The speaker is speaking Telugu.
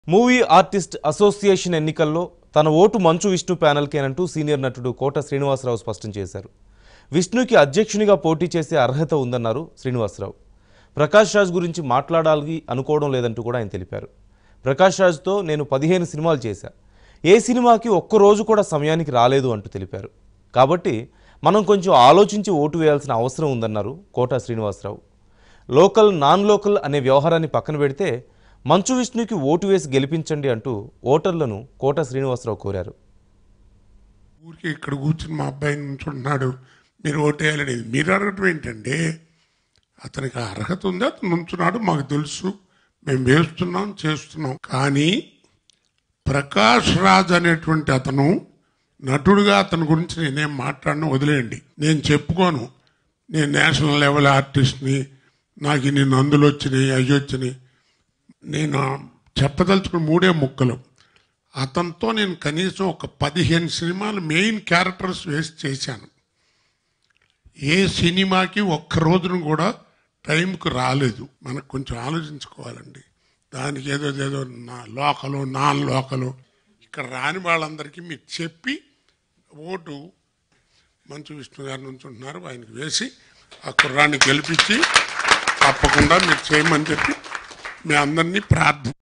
మూవీ ఆర్టిస్ట్ అసోసియేషన్ ఎన్నికల్లో తన ఓటు మంచు విష్ణు ప్యానెల్కేనంటూ సీనియర్ నటుడు కోట శ్రీనివాసరావు స్పష్టం చేశారు విష్ణుకి అధ్యక్షునిగా పోటీ చేసే అర్హత ఉందన్నారు శ్రీనివాసరావు ప్రకాష్ రాజ్ గురించి మాట్లాడాలి అనుకోవడం లేదంటూ కూడా ఆయన తెలిపారు ప్రకాష్ రాజ్తో నేను పదిహేను సినిమాలు చేశా ఏ సినిమాకి ఒక్క రోజు కూడా సమయానికి రాలేదు అంటూ తెలిపారు కాబట్టి మనం కొంచెం ఆలోచించి ఓటు వేయాల్సిన అవసరం ఉందన్నారు Kota Srinivasarao local non local అనే వ్యవహారాన్ని పక్కన పెడితే మంచు విష్ణుకి ఓటు వేసి గెలిపించండి అంటూ ఓటర్లను కోట శ్రీనివాసరావు కోరారు ఊరికి ఇక్కడ కూర్చుని మా అబ్బాయి నుంచుంటున్నాడు మీరు ఓటేయాలని మీరు అడగటం ఏంటంటే అతనికి ఆ అర్హత ఉంది అతను నుంచున్నాడు మాకు తెలుసు మేము వేస్తున్నాం చేస్తున్నాం కానీ ప్రకాష్ రాజ్ అనేటువంటి అతను నటుడుగా అతని గురించి నేనేం మాట్లాడినా వదిలేయండి నేను చెప్పుకోను నేను నేషనల్ లెవెల్ ఆర్టిస్ట్ని నాకు ఇన్ని నందులు వచ్చినాయి అవి వచ్చినాయి నేను చెప్పదలుచుకున్న మూడే ముక్కలు అతనితో నేను కనీసం ఒక పదిహేను సినిమాలు మెయిన్ క్యారెక్టర్స్ వేసి చేశాను ఏ సినిమాకి ఒక్క రోజును కూడా టైంకు రాలేదు మనకు కొంచెం ఆలోచించుకోవాలండి దానికి ఏదో ఏదో నా లోకలు నాన్ లోకలు ఇక్కడ రాని వాళ్ళందరికీ మీరు చెప్పి ఓటు మంచు విష్ణు గారి నుంచి ఉంటున్నారు ఆయనకి వేసి ఆ కుర్రాన్ని గెలిపించి తప్పకుండా మీరు చేయమని చెప్పి మీ అందరినీ ప్రార్థన